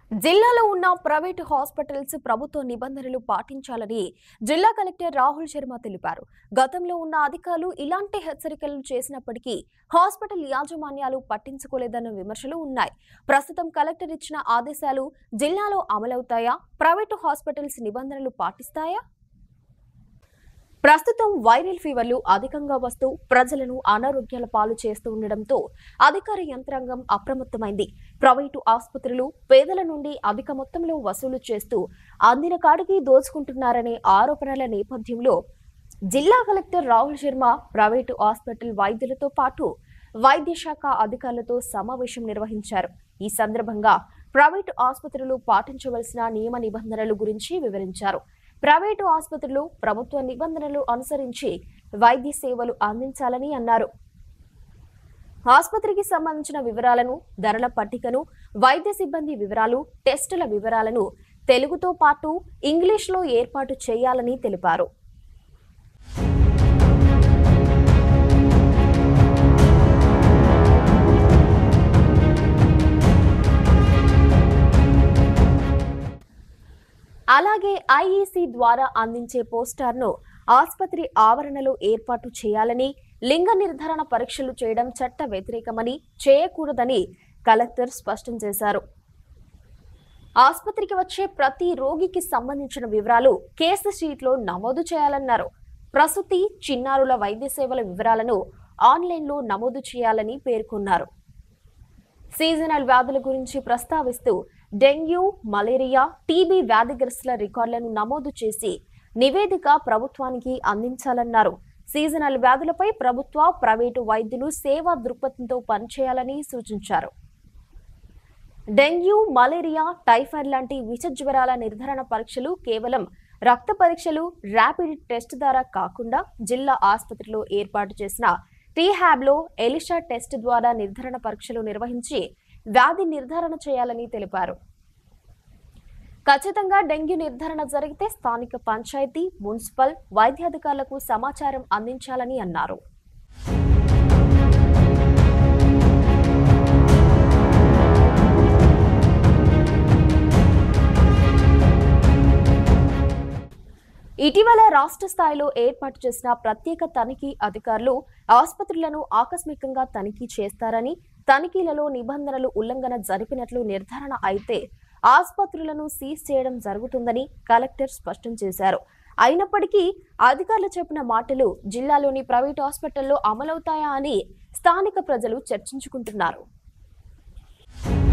జిల్లాలో ఉన్న private hospitals ప్రభుత్వ నిబంధనలు పాటించాలని జిల్లా కలెక్టర్ రాహుల్ శర్మ తెలిపారు గతంలో ఉన్న అధికారులు ఇలాంటి హెచ్చరికలు చేసినప్పటికీ హాస్పిటల్ యాజమాన్యాలు పట్టించుకోలేదన్న విమర్శలు ఉన్నాయి ప్రస్తుతం కలెక్టర్ ఇచ్చిన ఆదేశాలు జిల్లాలో అమలవుతాయా ప్రైవేటు హాస్పిటల్స్ నిబంధనలు పాటిస్తాయా ప్రస్తుతం వైరల్ ఫీవర్లు అధికంగా వస్తూ ప్రజలను అనారోగ్యాల పాలు చేస్తూ ఉండడంతో అధికార యంత్రాంగం అప్రమత్తమైంది ప్రైవేటు ఆసుపత్రులు పేదల నుండి అధిక మొత్తంలో వసూలు చేస్తూ అందిన కాడికి దోచుకుంటున్నారనే ఆరోపణల నేపథ్యంలో జిల్లా collector Rahul Sharma private hospital వైద్యులతో పాటు వైద్య శాఖ అధికారులతో సమావేశం నిర్వహించారు ఈ సందర్భంగా ప్రైవేటు ఆసుపత్రులు పాటించవలసిన నియమ నిబంధనల గురించి వివరించారు ప్రైవేటు ఆసుపత్రులు ప్రభుత్వ నిబంధనలు అనుసరించి వైద్య సేవలు అందించాలని అన్నారు ఆసుపత్రికి సంబంధించిన వివరాలను ధరల పట్టికను వైద్య సిబ్బంది వివరాలు టెస్టుల వివరాలను తెలుగుతో పాటు ఇంగ్లీష్లో ఏర్పాటు చేయాలని తెలిపారు అలాగే ఐఈసీ ద్వారా అందించే పోస్టర్ను ఆసుపత్రి ఆవరణలో ఏర్పాటు చేయాలని లింగ నిర్ధారణ పరీక్షలు చేయడం చట్ట వ్యతిరేకమని చేయకూడదని కలెక్టర్ స్పష్టం చేశారు ఆసుపత్రికి వచ్చే ప్రతి రోగికి సంబంధించిన వివరాలు కేసు షీట్లో నమోదు చేయాలన్నారు ప్రసూతి చిన్నారుల వైద్య సేవల వివరాలను ఆన్లైన్లో నమోదు చేయాలని పేర్కొన్నారు సీజనల్ వ్యాధుల గురించి ప్రస్తావిస్తూ డెంగ్యూ మలేరియా టీబీ వ్యాధిగ్రస్తుల రికార్డులను నమోదు చేసి నివేదిక ప్రభుత్వానికి అందించాలన్నారు సీజనల్ వ్యాధులపై ప్రభుత్వ ప్రైవేటు వైద్యులు సేవా దృక్పథంతో పనిచేయాలని సూచించారు డెంగ్యూ మలేరియా టైఫాయిడ్ లాంటి విష జ్వరాల నిర్ధారణ పరీక్షలు కేవలం రక్త పరీక్షలు ర్యాపిడ్ టెస్ట్ ద్వారా కాకుండా జిల్లా ఆసుపత్రిలో ఏర్పాటు చేసిన టీహాబ్లో ఎలిషా టెస్ట్ ద్వారా నిర్ధారణ పరీక్షలు నిర్వహించి వ్యాధి నిర్ధారణ చేయాలని తెలిపారు ఖచ్చితంగా డెంగ్యూ నిర్ధారణ జరిగితే స్థానిక పంచాయతీ మున్సిపల్ వైద్యాధికారులకు సమాచారం అందించాలని అన్నారు ఇటీవల రాష్ట్ర స్థాయిలో ఏర్పాటు చేసిన ప్రత్యేక తనిఖీ అధికారులు ఆసుపత్రులను ఆకస్మికంగా తనిఖీ చేస్తారని తనిఖీలలో నిబంధనలు ఉల్లంఘన జరిపినట్లు నిర్ధారణ అయితే ఆసుపత్రులను సీజ్ చేయడం జరుగుతుందని కలెక్టర్ స్పష్టం చేశారు అయినప్పటికీ అధికారులు చెప్పిన మాటలు జిల్లాలోని ప్రైవేట్ హాస్పిటల్లో అమలవుతాయా అని స్థానిక ప్రజలు చర్చించుకుంటున్నారు